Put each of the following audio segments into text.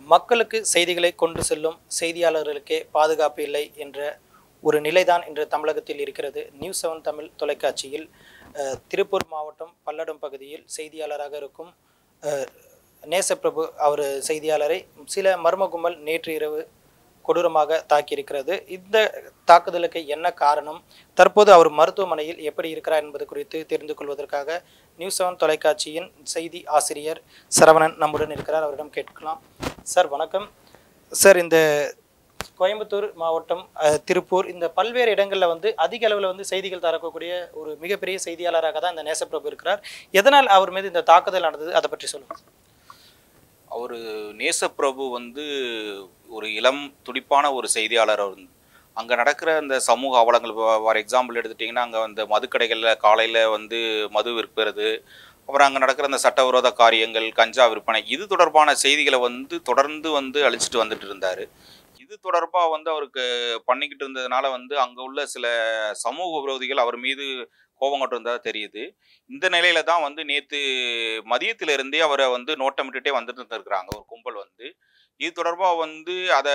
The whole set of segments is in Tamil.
மக்களுக்கு செய்திகளை கொண்டு செல்லும் செய்தியாளர்களுக்கே பாதுகாப்பு இல்லை என்ற ஒரு நிலைதான் இன்று தமிழகத்தில் இருக்கிறது நியூஸ் செவன் தமிழ் தொலைக்காட்சியில் அஹ், திருப்பூர் மாவட்டம் பல்லடம் பகுதியில் செய்தியாளராக இருக்கும் அஹ், நேசப்பிரபு அவர் செய்தியாளரை சில மர்ம கும்பல் நேற்று இரவு கொடூரமாக தாக்கியிருக்கிறது இந்த தாக்குதலுக்கு என்ன காரணம் தற்போது அவர் மருத்துவமனையில் எப்படி இருக்கிறார் என்பது குறித்து தெரிந்து கொள்வதற்காக நியூஸ் செவன் தொலைக்காட்சியின் செய்தி ஆசிரியர் சரவணன் நம்முடன் இருக்கிறார் அவரிடம் கேட்கலாம் சார் வணக்கம் சார் இந்த கோயம்புத்தூர் மாவட்டம் அஹ், திருப்பூர் இந்த பல்வேறு இடங்களில் வந்து அதிக அளவில் வந்து செய்திகள் தரக்கூடிய ஒரு மிகப்பெரிய செய்தியாளராக தான் இந்த நேசப்பிரபு இருக்கிறார் எதனால் அவர் மீது இந்த தாக்குதல் நடந்தது அதை பற்றி சொல்லுங்கள் அவர் நேசப்பிரபு வந்து ஒரு இளம் துடிப்பான ஒரு செய்தியாளர் அவர் அங்கே நடக்கிற அந்த சமூக அவலங்கள் ஃபார் எக்ஸாம்பிள் எடுத்துட்டிங்கன்னா அங்கே அந்த மதுக்கடைகளில் காலையில் வந்து மது விற்பது அப்புறம் அங்கே நடக்கிற அந்த சட்டவிரோத காரியங்கள் கஞ்சா விற்பனை இது தொடர்பான செய்திகளை வந்து தொடர்ந்து வந்து அழிச்சிட்டு வந்துட்டு இருந்தார் இது தொடர்பாக வந்து அவருக்கு பண்ணிக்கிட்டு இருந்ததுனால வந்து அங்கே உள்ள சில சமூக விரோதிகள் அவர் மீது கோபம் கொண்டு இருந்ததா தெரியுது இந்த நிலையில தான் வந்து நேற்று மதியத்துல இருந்தே அவரை வந்து நோட்டமிட்டுட்டே வந்துட்டு இருந்திருக்கிறாங்க ஒரு கும்பல் வந்து இது தொடர்பாக வந்து அதை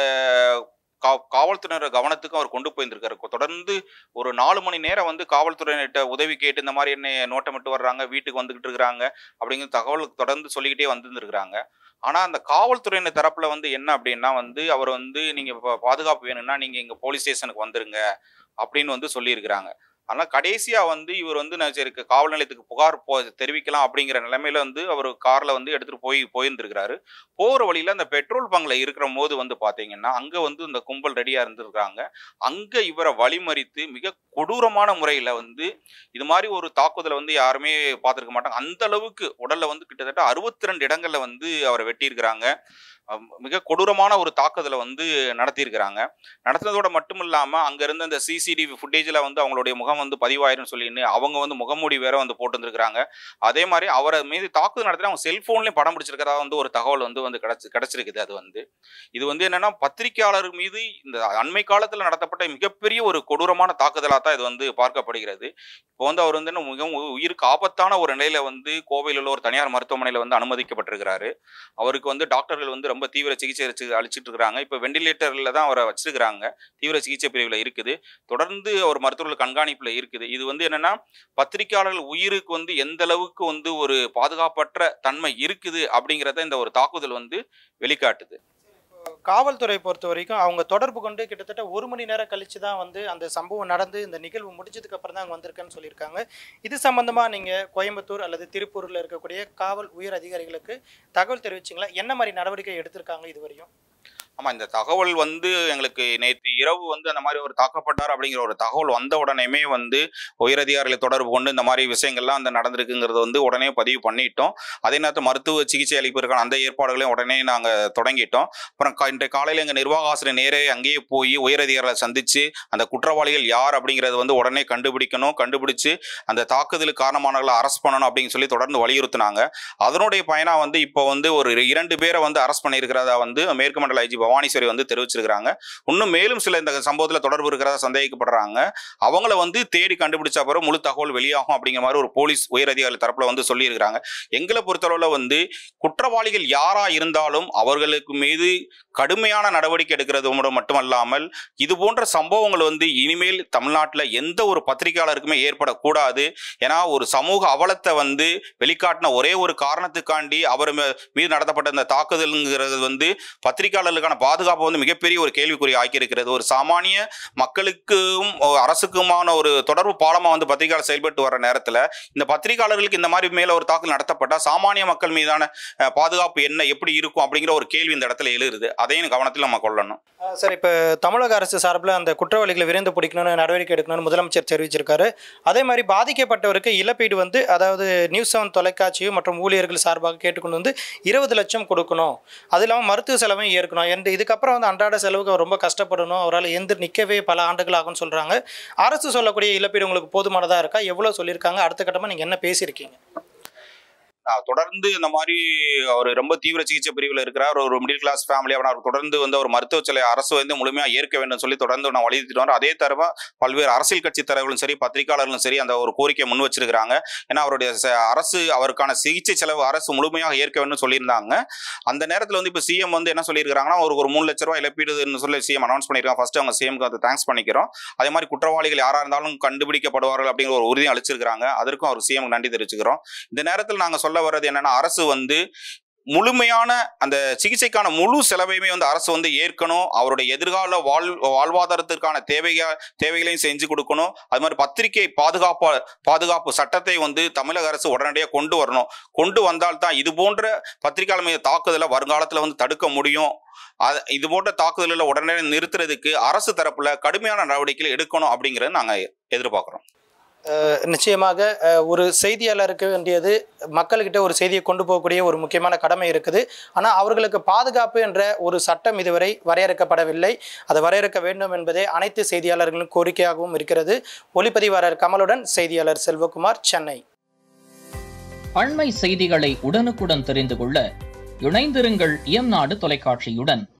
கா காவல்துறையினர் கவனத்துக்கும் அவர் கொண்டு போயிருந்திருக்காரு தொடர்ந்து ஒரு நாலு மணி நேரம் வந்து காவல்துறையினர்கிட்ட உதவி கேட்டு இந்த மாதிரி என்ன நோட்டமிட்டு வர்றாங்க வீட்டுக்கு வந்துகிட்டு இருக்கிறாங்க அப்படிங்கிற தகவல் தொடர்ந்து சொல்லிக்கிட்டே வந்துருந்துருக்காங்க ஆனால் அந்த காவல்துறையினர் தரப்புல வந்து என்ன அப்படின்னா வந்து அவர் வந்து நீங்கள் இப்போ பாதுகாப்பு வேணும்னா நீங்கள் இங்கே போலீஸ் ஸ்டேஷனுக்கு வந்துருங்க அப்படின்னு வந்து சொல்லியிருக்கிறாங்க ஆனால் கடைசியாக வந்து இவர் வந்து நான் சரி காவல் நிலையத்துக்கு புகார் போ தெரிவிக்கலாம் அப்படிங்கிற நிலைமையில வந்து அவர் காரில் வந்து எடுத்துகிட்டு போய் போயிருந்திருக்கிறாரு போகிற வழியில் அந்த பெட்ரோல் பங்கில் இருக்கிற போது வந்து பார்த்தீங்கன்னா அங்கே வந்து இந்த கும்பல் ரெடியாக இருந்திருக்காங்க அங்கே இவரை வழிமறித்து மிக கொடூரமான முறையில் வந்து இது மாதிரி ஒரு தாக்குதலை வந்து யாருமே பார்த்துருக்க மாட்டாங்க அந்த அளவுக்கு உடலில் வந்து கிட்டத்தட்ட அறுபத்தி ரெண்டு இடங்களில் வந்து அவரை வெட்டியிருக்கிறாங்க அம், மிக கொடூரமான ஒரு தாக்குதலை வந்து நடத்தியிருக்கிறாங்க நடத்தினதோட மட்டும் இல்லாமல் அங்கே இருந்த அந்த சிசிடிவி ஃபுட்டேஜில் வந்து அவங்களுடைய முகம் வந்து பதிவாயிரும் சொல்லின்னு அவங்க வந்து முகமூடி வேற வந்து போட்டுருந்துருக்காங்க அதே மாதிரி அவரை மீது தாக்குதல் நடத்தி அவங்க செல்ஃபோன்லேயும் படம் பிடிச்சிருக்கிறதா வந்து ஒரு தகவல் வந்து வந்து கிடச்சி கிடச்சிருக்குது அது வந்து இது வந்து என்னன்னா பத்திரிகையாளர் மீது இந்த அண்மை காலத்தில் நடத்தப்பட்ட மிகப்பெரிய ஒரு கொடூரமான தாக்குதலாக தான் இது வந்து பார்க்கப்படுகிறது இப்போ வந்து அவர் வந்து என்ன மிகவும் உ- உயிருக்கு ஆபத்தான ஒரு நிலையில வந்து கோவையில் உள்ள ஒரு தனியார் மருத்துவமனையில் வந்து அனுமதிக்கப்பட்டிருக்கிறாரு அவருக்கு வந்து டாக்டர்கள் வந்து ரொம்ப தீவிர சிகிச்சை அளிச்சு அளிச்சிட்டு இருக்கிறாங்க இப்போ வெண்டிலேட்டரில் தான் அவரை வச்சிருக்கிறாங்க தீவிர சிகிச்சை பிரிவில் இருக்குது தொடர்ந்து அவர் மருத்துவர்கள் கண்காணிப்பில் இருக்குது இது வந்து என்னன்னா பத்திரிகையாளர்கள் உயிருக்கு வந்து எந்த அளவுக்கு வந்து ஒரு பாதுகாப்பற்ற தன்மை இருக்குது அப்படிங்கிறத இந்த ஒரு தாக்குதல் வந்து வெளிக்காட்டுது காவல்துறை பொறுத்த வரைக்கும் அவங்க தொடர்பு கொண்டு கிட்டத்தட்ட ஒரு மணி நேரம் கழிச்சு தான் வந்து அந்த சம்பவம் நடந்து இந்த நிகழ்வு முடிஞ்சதுக்கு அப்புறம் தான் அங்கே வந்திருக்கேன்னு சொல்லியிருக்காங்க இது சம்பந்தமா நீங்க கோயம்புத்தூர் அல்லது திருப்பூர்ல இருக்கக்கூடிய காவல் உயர் அதிகாரிகளுக்கு தகவல் தெரிவிச்சிங்களா என்ன மாதிரி நடவடிக்கை எடுத்திருக்காங்க இதுவரையும் ஆமா இந்த தகவல் வந்து எங்களுக்கு நேற்று இரவு வந்து அந்த மாதிரி ஒரு தாக்கப்பட்டார் அப்படிங்கிற ஒரு தகவல் வந்த உடனேமே வந்து உயரதிகாரிகளை தொடர்பு கொண்டு இந்த மாதிரி விஷயங்கள்லாம் அந்த நடந்திருக்குங்கிறது வந்து உடனே பதிவு பண்ணிட்டோம் அதே நேரத்தில் மருத்துவ சிகிச்சை அளிப்பதற்கான அந்த ஏற்பாடுகளையும் உடனே நாங்கள் தொடங்கிட்டோம் அப்புறம் கா- இன்றைய காலையில் எங்கள் நிர்வாக ஆசிரியர் நேரே அங்கேயே போய் உயரதிகாரிகளை சந்திச்சு அந்த குற்றவாளிகள் யார் அப்படிங்கிறது வந்து உடனே கண்டுபிடிக்கணும் கண்டுபிடிச்சு அந்த தாக்குதலுக்கு காரணமானவர்களை அரெஸ்ட் பண்ணணும் அப்படின்னு சொல்லி தொடர்ந்து வலியுறுத்தினாங்க அதனுடைய பயனா வந்து இப்போ வந்து ஒரு இரண்டு பேரை வந்து அரெஸ்ட் பண்ணியிருக்கிறதா வந்து மேற்கு மண்டல ஐஜி பவானீஸ்வரி வந்து தெரிவிச்சிருக்கிறாங்க இன்னும் மேலும் சில இந்த சம்பவத்தில் தொடர்பு இருக்கிறதா சந்தேகிக்கப்படுறாங்க அவங்கள வந்து தேடி கண்டுபிடிச்ச பிறகு முழு தகவல் வெளியாகும் அப்படிங்கிற மாதிரி ஒரு போலீஸ் உயரதிகாரி தரப்புல வந்து சொல்லியிருக்கிறாங்க எங்களை பொறுத்தளவில் வந்து குற்றவாளிகள் யாரா இருந்தாலும் அவர்களுக்கு மீது கடுமையான நடவடிக்கை எடுக்கிறது மட்டும் மட்டுமல்லாமல் இது போன்ற சம்பவங்கள் வந்து இனிமேல் தமிழ்நாட்டில் எந்த ஒரு பத்திரிகையாளருக்குமே ஏற்படக்கூடாது ஏன்னா ஒரு சமூக அவலத்தை வந்து வெளிக்காட்டின ஒரே ஒரு காரணத்துக்காண்டி அவர் மீ- மீது நடத்தப்பட்ட இந்த தாக்குதலுங்கிறது வந்து பத்திரிகையாளர்களுக்கான பாதுகாப்பு வந்து மிகப்பெரிய ஒரு கேள்விக்குறி ஆக்கியிருக்கிறது ஒரு சாமானிய மக்களுக்கும் ஒரு அரசுக்குமான ஒரு தொடர்பு பாலமா வந்து பத்திரிகையாளர் செயல்பட்டு வர நேரத்தில் இந்த பத்திரிகையாளர்களுக்கு இந்த மாதிரி மேல ஒரு தாக்குதல் நடத்தப்பட்டா சாமானிய மக்கள் மீதான அஹ், பாதுகாப்பு என்ன எப்படி இருக்கும் அப்படிங்கிற ஒரு கேள்வி இந்த இடத்துல எழுது அதையும் கவனத்தில் நம்ம கொள்ளணும் அஹ் சார் இப்போ தமிழக அரசு சார்பில் அந்த குற்றவாளிகளை விரைந்து பிடிக்கணும்னு நடவடிக்கை எடுக்கணும்னு முதலமைச்சர் தெரிவிச்சிருக்காரு அதே மாதிரி பாதிக்கப்பட்டவருக்கு இழப்பீடு வந்து அதாவது நியூஸ் செவன் தொலைக்காட்சி மற்றும் ஊழியர்கள் சார்பாக கேட்டுக்கொண்டு வந்து இருபது லட்சம் கொடுக்கணும் அது இல்லாமல் மருத்துவ செலவையும் ஏற்கணும் என்று இதுக்கப்புறம் வந்து அன்றாட செலவுக்கு அவர் ரொம்ப கஷ்டப்படணும் அவரால் எந்த நிற்கவே பல ஆண்டுகள் ஆகும்னு சொல்கிறாங்க அரசு சொல்லக்கூடிய இழப்பீடு உங்களுக்கு போதுமானதாக இருக்கா எவ்வளோ சொல்லியிருக்காங்க அடுத்த கட்டமாக நீங்கள் என்ன பேசியிருக்கீங்க நான் தொடர்ந்து இந்த மாதிரி அவர் ரொம்ப தீவிர சிகிச்சை பிரிவில் இருக்கிறார் ஒரு மிடில் கிளாஸ் ஃபேமிலி அவர் தொடர்ந்து வந்து ஒரு மருத்துவ சிலை அரசு வந்து முழுமையாக ஏற்க வேண்டும் சொல்லி தொடர்ந்து நான் வலியுறுத்திட்டு வரேன் அதே தரமா பல்வேறு அரசியல் கட்சி தலைவர்களும் சரி பத்திரிகையாளர்களும் சரி அந்த ஒரு கோரிக்கையை முன் வச்சிருக்கிறாங்க ஏன்னா அவருடைய ச- அரசு அவருக்கான சிகிச்சை செலவு அரசு முழுமையாக ஏற்க வேண்டும் சொல்லியிருந்தாங்க அந்த நேரத்தில் வந்து இப்போ சிஎம் வந்து என்ன சொல்லியிருக்காங்கன்னா ஒரு ஒரு மூணு லட்ச ரூபாய் இழப்பீடுன்னு சொல்லி சிஎம் அனௌன்ஸ் பண்ணியிருக்காங்க ஃபர்ஸ்ட் அவங்க சிஎம்க்கு அது தேங்க்ஸ் பண்ணிக்கிறோம் அதே மாதிரி குற்றவாளிகள் யாராக இருந்தாலும் கண்டுபிடிக்கப்படுவார்கள் அப்படிங்கிற ஒரு உறுதியும் அளிச்சிருக்காங்க அதற்கும் அவர் சிஎம் நன்றி தெரிவிச்சுக்கிறோம் இந்த நேரத்தில் நாங்கள் சொல்ல வர்றது என்னன்னா அரசு வந்து முழுமையான அந்த சிகிச்சைக்கான முழு செலவையுமே வந்து அரசு வந்து ஏற்கணும் அவருடைய எதிர்கால வாழ் வாழ்வாதாரத்திற்கான தேவைக தேவைகளையும் செஞ்சு கொடுக்கணும் அது மாதிரி பத்திரிகை பாதுகாப்பு பாதுகாப்பு சட்டத்தை வந்து தமிழக அரசு உடனடியாக கொண்டு வரணும் கொண்டு வந்தால்தான் இது போன்ற பத்திரிகையாளர் மீது தாக்குதலை வருங்காலத்தில் வந்து தடுக்க முடியும் அது இது போன்ற தாக்குதல்களை உடனே நிறுத்துறதுக்கு அரசு தரப்புல கடுமையான நடவடிக்கைகள் எடுக்கணும் அப்படிங்கறத நாங்க எதிர்பார்க்கிறோம் அஹ் நிச்சயமாக அஹ், ஒரு செய்தியாளருக்கு வேண்டியது மக்கள்கிட்ட ஒரு செய்தியை கொண்டு போகக்கூடிய ஒரு முக்கியமான கடமை இருக்குது ஆனால் அவர்களுக்கு பாதுகாப்பு என்ற ஒரு சட்டம் இதுவரை வரையறுக்கப்படவில்லை அதை வரையறுக்க வேண்டும் என்பதே அனைத்து செய்தியாளர்களும் கோரிக்கையாகவும் இருக்கிறது ஒளிப்பதிவாளர் கமலுடன் செய்தியாளர் செல்வகுமார் சென்னை அண்மை செய்திகளை உடனுக்குடன் தெரிந்து கொள்ள இணைந்திருங்கள் இயம்நாடு தொலைக்காட்சியுடன்